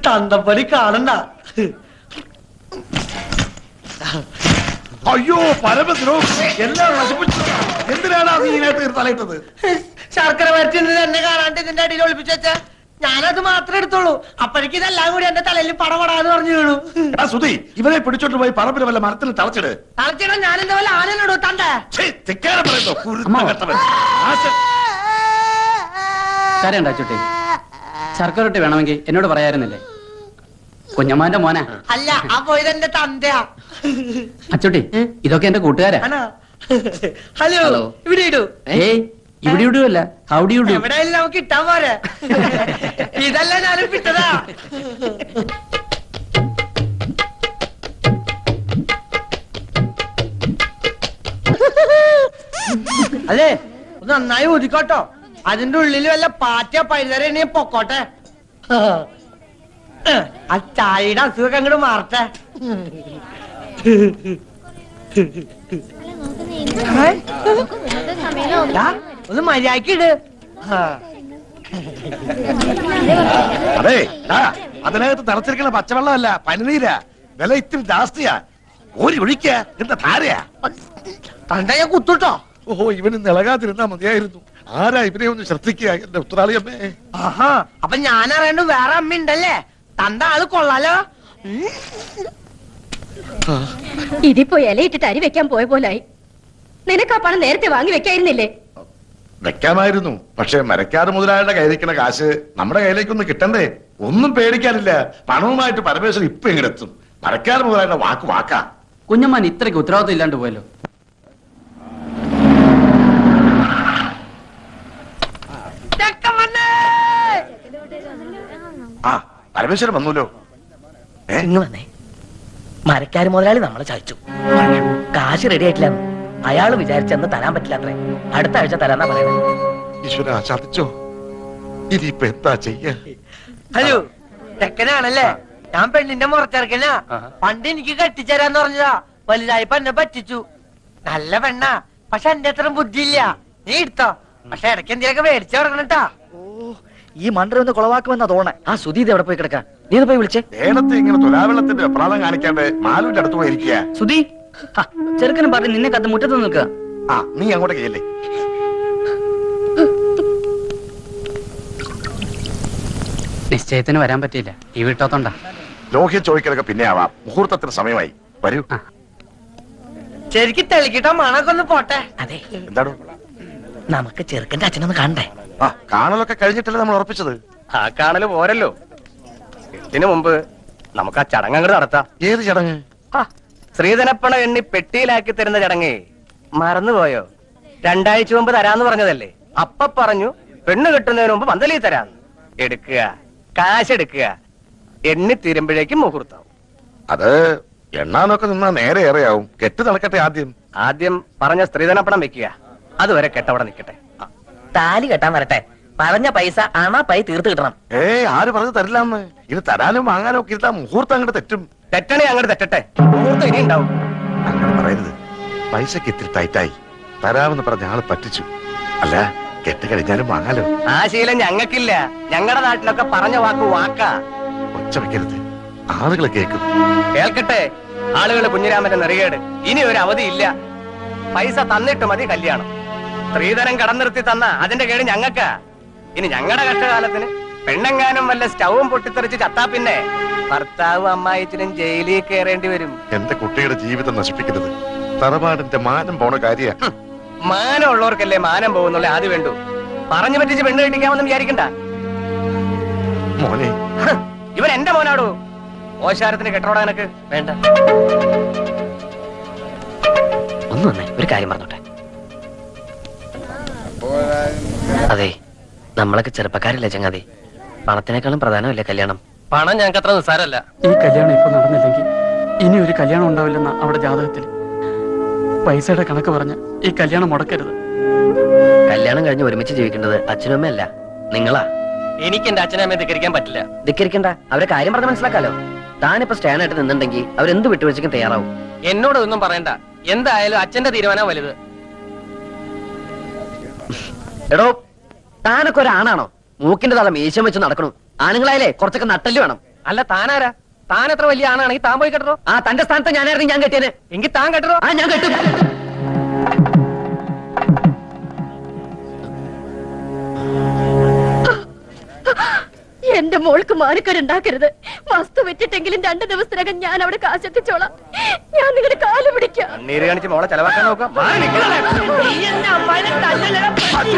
തന്തപ്പടി കാണണ്ട അയ്യോ പരമദ്രോ എല്ലാം നശിപ്പിച്ചു എന്തിനാണ് നീ ഇതിനകത്ത് തലയിട്ടത് ശർക്കര വരച്ചിരുന്നത് എന്നെ കാണാണ്ട് ഇതിന്റെ അടിയിൽ ഒളിപ്പിച്ചു വെച്ചാ ഞാനത് മാത്രമേ എടുത്തോളൂ അപ്പോഴേക്ക് ഇതെല്ലാം കൂടി എന്റെ തലയിൽ പടപടാന്ന് പറഞ്ഞു വീണു എടാ സുധി ഇവരെ പിടിച്ചോണ്ട് പോയി പറമ്പിൽ വല്ല മരത്തിൽ തളച്ചിട് തളച്ചിടാൻ ഞാൻ എന്താ വല്ല ആനയിലിടൂ തന്റെ ഛേ, തെക്കാനെ പറയുന്നു കുരുത്ത കെട്ടവൻ. ആശ- കരയണ്ട അച്ചുട്ടി ശർക്കര റൊട്ടി വേണമെങ്കിൽ എന്നോട് പറയായിരുന്നില്ലേ കുഞ്ഞമ്മാന്റെ മോനാ അല്ല ആ പോയത് എന്റെ തന്തയാ അച്ചുട്ടി ഇതൊക്കെ എന്റെ കൂട്ടുകാരാ ആണോ ഹലോ ഹലോ. ഇവിടെ ഇടൂ ഏയ് ഇവിടെ ഇടുവല്ല ഹൗഡി ഇടൂ എവിടെയായാലും നമുക്ക് ഇട്ടാൻ പോരെ ഇതല്ല ഞാനും വിട്ടതാ അല്ലേ ഒന്ന് നന്നായി ഊതിക്കോട്ടോ അതിന്റെ ഉള്ളിൽ വല്ല പാറ്റ പഴുതരണേ പൊക്കോട്ടെ ആ ചായയുടെ അസുഖം അങ്ങോട്ട് മാറട്ടെ ദാ, ഒന്ന് മര്യാദക്ക് ഇട് ആ അതെ ആ, അതിനകത്ത് തിളച്ചിരിക്കുന്ന പച്ചവെള്ളമല്ല പനിനീരാ വില ഇത്തിരി ജാസ്തിയാ ഓരി ഒഴിക്ക എന്താ ധാരയാ തണ്ട ഞാൻ കുത്തുട്ടോ ഓഹോ ഇവന് നിളകാതിരുന്നാ മതിയായിരുന്നു ആരാ ഇവനെ ഒന്ന് ശ്രദ്ധിക്കുക എന്റെ ഉത്തരാളിയമ്മേ ആഹാ അപ്പൊ ഞാൻ അറിയണ്ട വേറെ അമ്മ ഉണ്ടല്ലേ തന്റെ ആള് കൊള്ളാലോ ഉം. ഇതിപ്പോ ഇലയിട്ടിട്ട് അരി വെക്കാൻ പോയ പോലായി നിനക്ക് ആ പണം നേരത്തെ വാങ്ങി വെക്കായിരുന്നില്ലേ വെക്കാമായിരുന്നു പക്ഷെ മരക്കാട് മുതലാളിയുടെ കയ്യിലിരിക്കുന്ന കാശ് നമ്മുടെ കയ്യിലേക്കൊന്നും കിട്ടണ്ടേ ഒന്നും പേടിക്കാനില്ല പണവുമായിട്ട് പരമേശ്വരൻ ഇപ്പൊ ഇങ്ങടെത്തും മരക്കാട് മുതലാളിയുടെ വാക്ക് വാക്കാ കുഞ്ഞമ്മാൻ ഇത്രയ്ക്ക് ഉത്തരവാദിത്വം ഇല്ലാണ്ട് പോയല്ലോ ചെക്കൻ വന്നേ. ആ പരമേശ്വരൻ വന്നല്ലോ ഏ ഇങ്ങ് വന്നേ മരക്കാര് മുതലാളി നമ്മളെ ചതിച്ചു കാശ് റെഡി ആയിട്ടില്ല അയാള് വിചാരിച്ചെന്ന് തരാൻ പറ്റില്ല അത്രേ അടുത്ത ആഴ്ച തരാന്നാ പറയുന്നത് ഈശ്വര ചതിച്ചോ ഇനിയിപ്പൊ എന്താ ചെയ്യാ ഹലോ ചെക്കനാണല്ലേ ഞാൻ പെണ്ണിന്റെ മുറച്ചെറുക്കനാ പണ്ട് എനിക്ക് കെട്ടിച്ചേരാന്ന് പറഞ്ഞതാ വലുതായപ്പോ എന്നെ പറ്റിച്ചു നല്ല പെണ്ണാ പക്ഷെ എന്റെ അത്ര ബുദ്ധിയില്ല നീ എടുത്തോ പക്ഷെ ഇടയ്ക്ക് എന്തെങ്കിലുമൊക്കെ മേടിച്ചു കൊടുക്കണട്ടാ ഈ മണ്ടര ഒന്ന് കൊളവാക്കുമെന്നാ തോന്നേ ആ സുധീത് എവിടെ പോയി കിടക്കാ നീ ഒന്ന് പോയി വിളിച്ചേ നേരത്തെ ഇങ്ങനെ തുലാവെള്ളത്തിന്റെ അപ്രാധം കാണിക്കാണ്ട് മാലുവിന്റെ അടുത്ത് പോയിരിക്കുക സുധി ചെറുക്കനും പറഞ്ഞ് നിന്നെ കത്ത് മുറ്റത്ത് നിൽക്കുക ആ നീ അങ്ങോട്ട് കയ്യല്ലേ നിശ്ചയത്തിന് വരാൻ പറ്റിയില്ല ഈ വീട്ടോത്തോണ്ടാ ലോഹ്യ ചോദിക്കലൊക്കെ പിന്നെ ആവാം മുഹൂർത്തത്തിന് സമയമായി വരൂ ശരിക്കും തെളിക്കിട്ടോ മണൊക്കെ ഒന്ന് പോട്ടെ അതെ എന്താണ് നമുക്ക് ചെറുക്കന്റെ അച്ഛനൊന്ന് കാണണ്ടേ ആ കാണലൊക്കെ കഴിഞ്ഞിട്ടല്ലേ നമ്മൾ ഉറപ്പിച്ചത് ആ കാണല് പോരല്ലോ ഇതിനു മുമ്പ് നമുക്ക് ആ ചടങ്ങ് അങ്ങോട്ട് നടത്താം ഏത് ചടങ്ങ് ആ, ശ്രീധനപ്പണ എണ്ണി പെട്ടിയിലാക്കി തരുന്ന ചടങ്ങേ മറന്നുപോയോ രണ്ടാഴ്ച മുമ്പ് തരാന്ന് പറഞ്ഞതല്ലേ അപ്പ പറഞ്ഞു പെണ്ണ് കെട്ടുന്നതിന് മുമ്പ് പന്തലി തരാന്ന് എടുക്കുക കാശ് എടുക്കുക എണ്ണി തീരുമ്പോഴേക്കും മുഹൂർത്താവും അത് എണ്ണാനൊക്കെ നിന്നാ നേരെ ഏറെയാവും കെട്ട് നടക്കട്ടെ ആദ്യം ആദ്യം പറഞ്ഞ സ്ത്രീധനപ്പണം വെക്കുക അതുവരെ കെട്ടവിടെ നിൽക്കട്ടെ ആ, താലി കെട്ടാൻ വരട്ടെ പറഞ്ഞ പൈസ അണ പൈ തീർത്ത് കിട്ടണം ഏയ് ആര് പറഞ്ഞു തരില്ലാന്ന് ഇത് തരാനും വാങ്ങാനും ഒക്കെ ഇരുത്താ മുഹൂർത്തം അങ്ങോട്ട് തെറ്റും തെറ്റണേ അങ്ങോട്ട് തെറ്റട്ടെ മുഹൂർത്തം ഇനി ഉണ്ടാവും അങ്ങനെ പറയരുത് പൈസക്ക് ഇത്തിരി ടൈറ്റായി തരാമെന്ന് പറഞ്ഞ ആള് പറ്റിച്ചു അല്ല കെട്ട് കഴിഞ്ഞാലും വാങ്ങാലോ ആ ശീലം ഞങ്ങൾക്കില്ല ഞങ്ങളുടെ നാട്ടിലൊക്കെ പറഞ്ഞ വാക്ക് വാക്കാ ഒച്ച വെക്കരുത് ആളുകൾ കേൾക്കും കേൾക്കട്ടെ ആളുകൾ കുഞ്ഞിരാമന്റെ നെറികേട് ഇനി ഒരു അവധിയില്ല പൈസ തന്നിട്ട് മതി കല്യാണം സ്ത്രീധനം കടം നിർത്തി തന്ന അതിന്റെ കേട് ഞങ്ങൾക്കാ ഇനി ഞങ്ങളുടെ കഷ്ടകാലത്തിന് പെണ്ണെങ്ങാനും വല്ല സ്റ്റൗവും പൊട്ടിത്തെറിച്ച് ചത്താ പിന്നെ ഭർത്താവ് അമ്മായിച്ചിനും ജയിലിൽ കയറേണ്ടി വരും എന്റെ കുട്ടിയുടെ ജീവിതം നശിപ്പിക്കരുത് തറവാടിന്റെ മാനം പോണ കാര്യ മാനം ഉള്ളവർക്കല്ലേ മാനം പോകുന്നുള്ള ആദ്യം വേണ്ടു പറഞ്ഞു പറ്റിച്ച് പെണ്ണ് കെട്ടിക്കാമെന്ന് വിചാരിക്കണ്ട മോനെ ഹ്, ഇവൻ എന്റെ മോനാടോ ഓശാരത്തിന് കെട്ടോടാ എനക്ക് വേണ്ട ഒന്ന് വന്നേ ഒരു കാര്യം പറഞ്ഞോട്ടെ അതെ നമ്മളൊക്കെ ചെറുപ്പക്കാരല്ലേ ചങ്ങാതി പണത്തിനേക്കാളും പ്രധാനമല്ലേ കല്യാണം പണം ഞങ്ങൾക്ക് അത്ര നിസ്സാരല്ല ഈ കല്യാണം ഇപ്പൊ നടന്നില്ലെങ്കിൽ ഇനി ഒരു കല്യാണം ഉണ്ടാവില്ലെന്ന അവിടെ ജാതകത്തിൽ പൈസയുടെ കണക്ക് പറഞ്ഞ് ഈ കല്യാണം മുടക്കരുത് കല്യാണം കഴിഞ്ഞ് ഒരുമിച്ച് ജീവിക്കേണ്ടത് അച്ഛനും അമ്മയല്ല നിങ്ങളാ എനിക്ക് എന്റെ അച്ഛനെ അമ്മയെ ധിക്കരിക്കാൻ പറ്റില്ല ധിക്കരിക്കണ്ട അവരെ കാര്യം പറഞ്ഞ് മനസ്സിലാക്കാലോ താനിപ്പോ സ്റ്റാൻഡ് ആയിട്ട് നിന്നുണ്ടെങ്കിൽ അവരെന്ത് വിട്ടുവീഴ്ചയ്ക്കും തയ്യാറാവും എന്നോട് ഒന്നും പറയണ്ട എന്തായാലും അച്ഛന്റെ തീരുമാനം വലുത് എടോ താനൊക്കെ ഒരാണാണോ മൂക്കിന്റെ തല മീശം വെച്ച് നടക്കണു ആണുങ്ങളായാലേ കുറച്ചൊക്കെ നട്ടല് വേണം അല്ല താനാരാ താൻ എത്ര വലിയ ആണാണെങ്കിൽ താൻ പോയി കെട്ടോ ആ തന്റെ സ്ഥാനത്ത് ഞാനായിരുന്നു ഞാൻ കെട്ടിയത് എങ്കിൽ താൻ കെട്ടോ ആ ഞാൻ കെട്ടും എന്റെ മോൾക്ക് മാനക്കേടുണ്ടാക്കരുത് വസ്തു വെച്ചിട്ടെങ്കിലും രണ്ടു ദിവസത്തിനകം ഞാൻ അവിടെ കാശെത്തിച്ചോളാം ഞാൻ നിങ്ങളുടെ കാല് പിടിക്കാം നീര് കാണിച്ച് മോളെ ചെലവാക്കാൻ നോക്കാം മാറി നിൽക്കണല്ലേ? നീ എന്റെ അമ്മായിനെ തല്ലല്ലടാ, പട്ടി.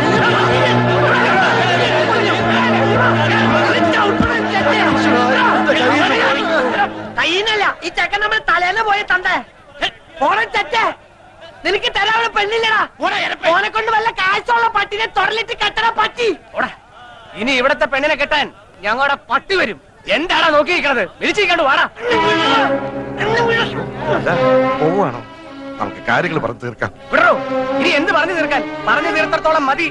കയ്യിന്നല്ല ഈ ചെക്കൻ നമ്മൾ തലേന്ന് പോയി തണ്ടേ പോണ ചെറ്റേ നിനക്ക് തരാനുള്ള പെണ്ണില്ലടാ ഓനെ കൊണ്ട് വല്ല കാശുള്ള പട്ടിനെ തൊടലിട്ട് കെട്ടണ പട്ടി ഓടാ. ഇനി ഇവിടത്തെ പെണ്ണിനെ കെട്ടാൻ ഞങ്ങളുടെ പട്ടി വരും എന്താടാ നോക്കി നിൽക്കണത് വിളിച്ചിരിക്കാണ്ട് വാടാ അല്ല പോവാണോ നമുക്ക് കാര്യങ്ങൾ പറഞ്ഞു തീർക്കാം വിടറോ ഇനി എന്ത് പറഞ്ഞു തീർക്കാൻ പറഞ്ഞു തീർത്തത്തോളം മതി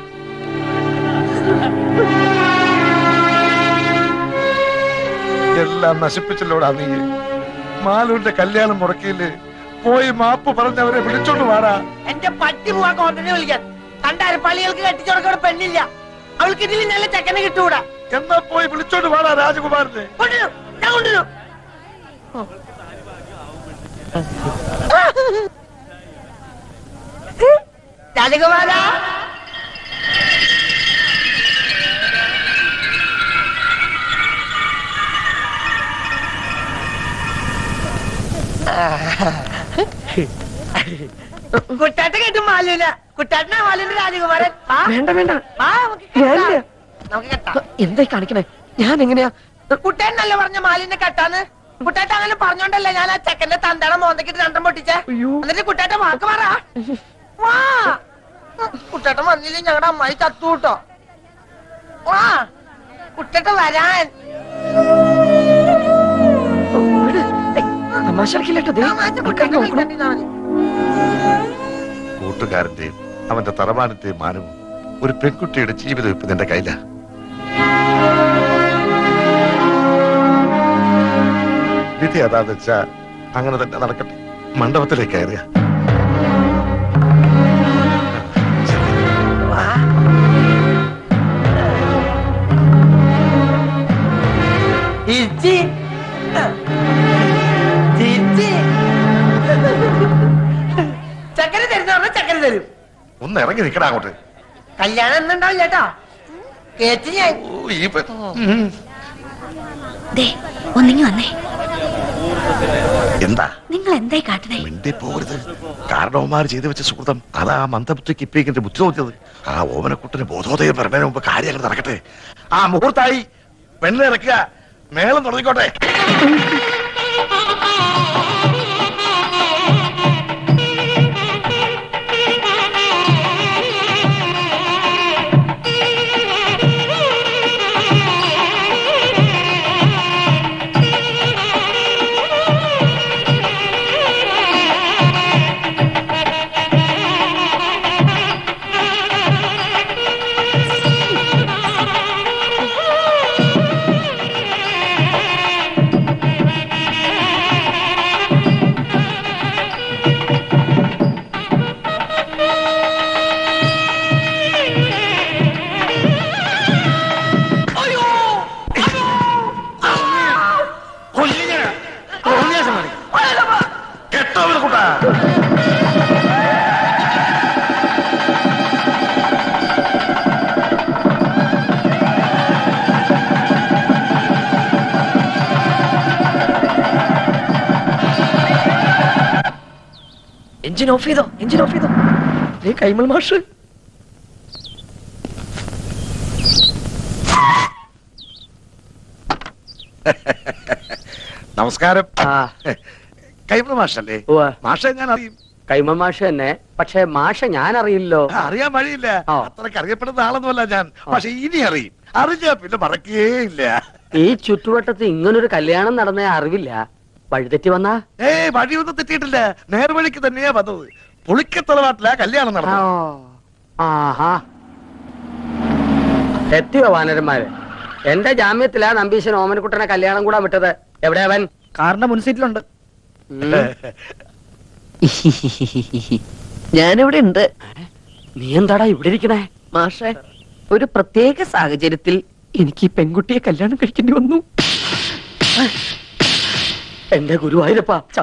എല്ലാം നശിപ്പിച്ചല്ലോടാ നീ മാലുവിന്റെ കല്യാണം മുടക്കിയില്ലേ പോയി മാപ്പ് പറഞ്ഞവരെ വിളിച്ചോണ്ട് വാടാ എന്റെ പട്ടി പോവാ കോട്ടനെ വിളിക്കാൻ കണ്ടാര് പള്ളികൾക്ക് കെട്ടിച്ചോടക്കോടെ പെണ്ണില്ല അവൾക്ക് ഇതിൽ നല്ല ചെക്കനെ കിട്ടൂടാ എന്നാ പോയി വിളിച്ചോണ്ട് വാടാ രാജകുമാരനെ കൊണ്ടുവരും ഞാൻ കൊണ്ടുവരും രാജകുമാര കുട്ടാട്ട കേട്ടു മാലൂല കുട്ടാട്ടനാ മാലുവിന്റെ രാജകുമാരൻ വാ. വേണ്ട വേണ്ട വാ, നമുക്ക് കെട്ടാം. നമുക്ക് കെട്ടാം എന്തായി കാണിക്കണേ ഞാൻ എങ്ങനെയാ കുട്ടേനല്ലേ പറഞ്ഞ മാലിന്റെ കെട്ടാന്ന് കുട്ടേട്ട അങ്ങനെ പറഞ്ഞോണ്ടല്ലേ ഞാൻ ആ ചെക്കന്റെ തന്തട മോന്തക്കിട്ട് രണ്ടും പൊട്ടിച്ചേ എന്നിട്ട് കുട്ടേട്ട വാക്ക് പറ വാ കുട്ടേട്ട വന്നില്ലേ ഞങ്ങളുടെ അമ്മായി ചത്തു കേട്ടോ വാ കുട്ടേട്ട വരാൻ തമാശ കളിക്കില്ലട്ടോ ദേ, ആൾക്കാര് നോക്കണു. കൂട്ടുകാരന്റെയും അവന്റെ തറവാനത്തെയും മാനവും ഒരു പെൺകുട്ടിയുടെ ജീവിതം ഇപ്പൊ നിന്റെ കയ്യില വിധി അതാന്ന് വെച്ചാ അങ്ങനെ തന്നെ നടക്കട്ടെ മണ്ഡപത്തിലേക്ക് കയറുക വാ ഇച്ചി ചിച്ചി ചക്കര തരുന്ന പറഞ്ഞ ചക്കര തരും ഒന്ന് ഇറങ്ങി നിൽക്കടാ അങ്ങോട്ട് കല്യാണം എന്നുണ്ടാവില്ല കേട്ടോ കേട്ടി ഞാൻ ഓ, ഈ പെ- ഉം. ദേ ഒന്നിങ്ങി വന്നേ എന്താ നിങ്ങൾ എന്തായി കാട്ടണേ മിണ്ടി പോകരുത് കാരണവന്മാർ ചെയ്തു വെച്ച സുഹൃതം അതാ ആ മന്ദബുദ്ധിക്ക് ഇപ്പിക്കിന്റെ ബുദ്ധി തോന്നിയത് ആ ഓമനക്കുട്ടിന് ബോധോദയം വരുന്നതിന് മുമ്പ് കാര്യങ്ങൾ നടക്കട്ടെ ആ മുഹൂർത്തായി പെണ്ണിറക്കുക മേളം തുടങ്ങിക്കോട്ടെ കെട്ടവനെ കൂട്ടാ എഞ്ചിൻ ഓഫ് ചെയ്തോ എഞ്ചിൻ ഓഫ് ചെയ്തോ ദേ കൈമൾ മാഷ് നമസ്കാരം ആ കൈമ മാഷല്ലേ ഉവ്വ്. മാഷെ ഞാൻ അറിയും കൈമ മാഷ തന്നെ പക്ഷെ മാഷ ഞാൻ അറിയില്ലോ ആ, അറിയാൻ വഴിയില്ല ആ. അത്രക്ക് അറിയപ്പെടുന്ന ആളൊന്നുമല്ല ഞാൻ പക്ഷെ ഇനി അറിയും അറിഞ്ഞാ പിന്നെ മറക്കേ ഇല്ല ഈ ചുറ്റുവട്ടത്ത് ഇങ്ങനൊരു കല്യാണം നടന്ന അറിവില്ല വഴിതെറ്റി വന്നാ ഏ വഴിയൊന്നും തെറ്റിയിട്ടില്ല നേർവഴിക്ക് തന്നെയാ വന്നത് പുളിക്കത്തറവാട്ടിലാ കല്യാണം നടന്നത് ആഹാ എത്തിയോ വാനരന്മാര് എന്റെ ജാമ്യത്തിലാ നമ്പീശൻ ഓമനക്കുട്ടനെ കല്യാണം കൂടാൻ വിട്ടത് എവിടെ അവൻ കാറിന്റെ മുൻസീറ്റിലുണ്ട് ഉം. ഞാനിവിടെ ഉണ്ട് നീ എന്താടാ ഇവിടെ ഇരിക്കണേ മാഷെ ഒരു പ്രത്യേക സാഹചര്യത്തിൽ എനിക്ക് ഈ പെൺകുട്ടിയെ കല്യാണം കഴിക്കേണ്ടി വന്നു എന്റെ ഗുരുവായൂരപ്പ